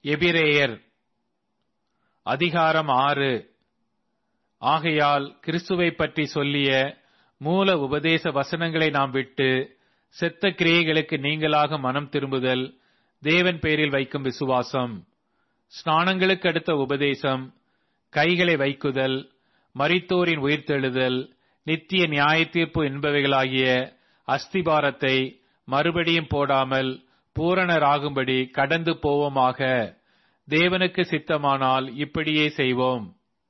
எபிரேயர் அதிகாரம் ஆறு ஆகையால் கிறிஸ்துவை பற்றி சொல்லிய மூல உபதேச வசனங்களை நாம் விட்டு செத்த கிரியைகளுக்கு நீங்களாக மனம் திரும்புதல் தேவன் பேரில் வைக்கும் விசுவாசம் ஸ்நானங்களுக்கு அடுத்த உபதேசம் கைகளை வைக்குதல் மரித்தோரின் உயிர்த்தெழுதல் நித்திய நியாய தீர்ப்பு என்பவைகளாகிய அஸ்திபாரத்தை மறுபடியும் போடாமல் பூரணராகும்படி கடந்து போவோமாக தேவனுக்கு சித்தமானால் இப்படியே செய்வோம்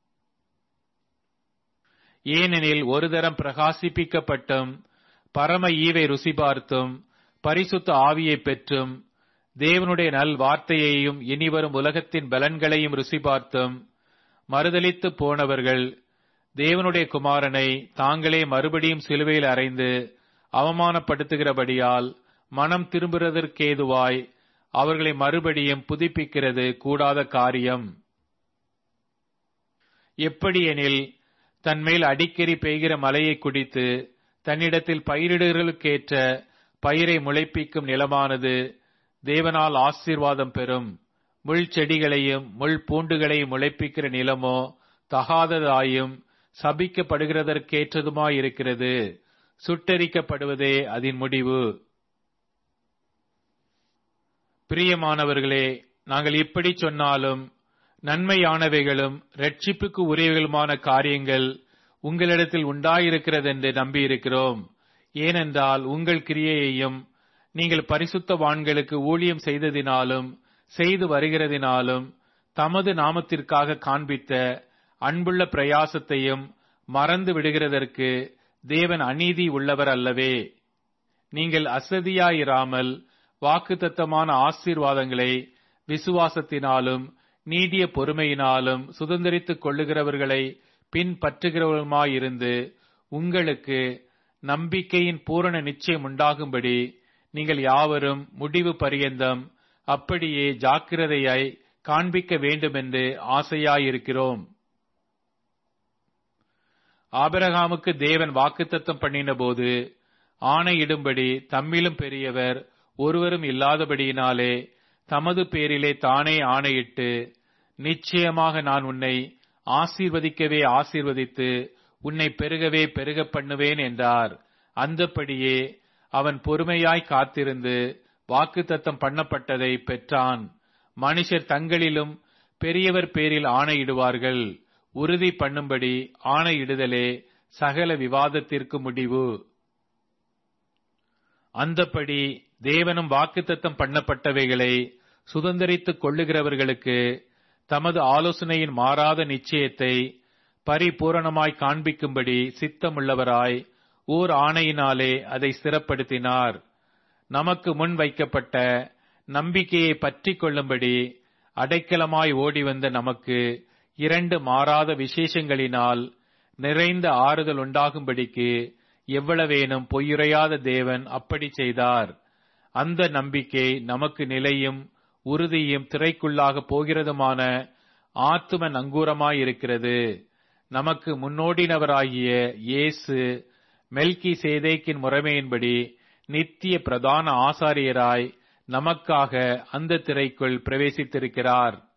ஏனெனில் ஒரு தரம் பிரகாசிப்பிக்கப்பட்டும் பரம ஈவை ருசி பார்த்தும் பரிசுத்த ஆவியை பெற்றும் தேவனுடைய நல் வார்த்தையையும் இனிவரும் உலகத்தின் பலன்களையும் ருசி பார்த்தும் மறுதலித்து போனவர்கள் தேவனுடைய குமாரனை தாங்களே மறுபடியும் சிலுவையில் அறைந்து அவமானப்படுத்துகிறபடியால் மனம் திரும்புறதற்கேதுவாய் அவர்களை மறுபடியும் புதுப்பிக்கிறது கூடாத காரியம் எப்படியெனில் தன்மேல் அடிக்கடி பெய்கிற மலையை குடித்து தன்னிடத்தில் பயிரிடுகளுக்கேற்ற பயிரை முளைப்பிக்கும் நிலமானது தேவனால் ஆசீர்வாதம் பெறும் முள் செடிகளையும் முள் பூண்டுகளையும் முளைப்பிக்கிற நிலமோ தகாததாயும் சபிக்கப்படுகிறதற்கேற்றதுமாயிருக்கிறது சுட்டரிக்கப்படுவதே அதன் முடிவு பிரியமானவர்களே நாங்கள் இப்படி சொன்னாலும் நன்மையானவைகளும் ரட்சிப்புக்கு உரியவைகளுமான காரியங்கள் உங்களிடத்தில் உண்டாயிருக்கிறதென்று நம்பியிருக்கிறோம் ஏனென்றால் உங்கள் கிரியையையும் நீங்கள் பரிசுத்தவான்களுக்கு ஊழியம் செய்ததினாலும் செய்து வருகிறதினாலும் தமது நாமத்திற்காக காண்பித்த அன்புள்ள பிரயாசத்தையும் மறந்து விடுகிறதற்கு தேவன் அநீதி உள்ளவர் அல்லவே நீங்கள் அசதியாயிராமல் வாக்குத்தத்தமான ஆசீர்வாதங்களை விசுவாசத்தினாலும் நீடிய பொறுமையினாலும் சுதந்திரித்துக் கொள்ளுகிறவர்களை பின்பற்றுகிறவருமாயிருந்து உங்களுக்கு நம்பிக்கையின் பூரண நிச்சயம் உண்டாகும்படி நீங்கள் யாவரும் முடிவு பரியந்தம் அப்படியே ஜாக்கிரதையாய் காண்பிக்க வேண்டுமென்று ஆசையாயிருக்கிறோம் ஆபரகாமுக்கு தேவன் வாக்குத்தத்தம் பண்ணின போது ஆணையிடும்படி தம்மிலும் பெரியவர் ஒருவரும் இல்லாதபடியினாலே தமது பேரிலே தானே ஆணையிட்டு நிச்சயமாக நான் உன்னை ஆசீர்வதிக்கவே ஆசீர்வதித்து உன்னை பெருகவே பெருக பண்ணுவேன் என்றார் அந்தப்படியே அவன் பொறுமையாய் காத்திருந்து வாக்குத்தத்தம் பண்ணப்பட்டதை பெற்றான் மனுஷர் தங்களிலும் பெரியவர் பேரில் ஆணையிடுவார்கள் உறுதி பண்ணும்படி ஆணையிடுதலே சகல விவாதத்திற்கு முடிவு அந்தப்படி தேவனும் வாக்குத்தத்தம் பண்ணப்பட்டவைகளை சுதந்திரித்துக் கொள்ளுகிறவர்களுக்கு தமது ஆலோசனையின் மாறாத நிச்சயத்தை பரிபூரணமாய் காண்பிக்கும்படி சித்தமுள்ளவராய் ஓர் ஆணையினாலே அதை ஸ்திரப்படுத்தினார் நமக்கு முன் வைக்கப்பட்ட நம்பிக்கையை பற்றி கொள்ளும்படி அடைக்கலமாய் ஓடி வந்த நமக்கு இரண்டு மாறாத விசேஷங்களினால் நிறைந்த ஆறுதல் உண்டாகும்படிக்கு எவ்வளவேனும் பொய்யுரையாத தேவன் அப்படி செய்தார் அந்த நம்பிக்கை நமக்கு நிலையும் உறுதியும் திரைக்குள்ளாக போகிறதுமான ஆத்தும நங்கூரமாயிருக்கிறது நமக்கு முன்னோடினவராகிய இயேசு மெல்கி சேதேக்கின் முறைமையின்படி நித்திய பிரதான ஆசாரியராய் நமக்காக அந்த திரைக்குள் பிரவேசித்திருக்கிறார்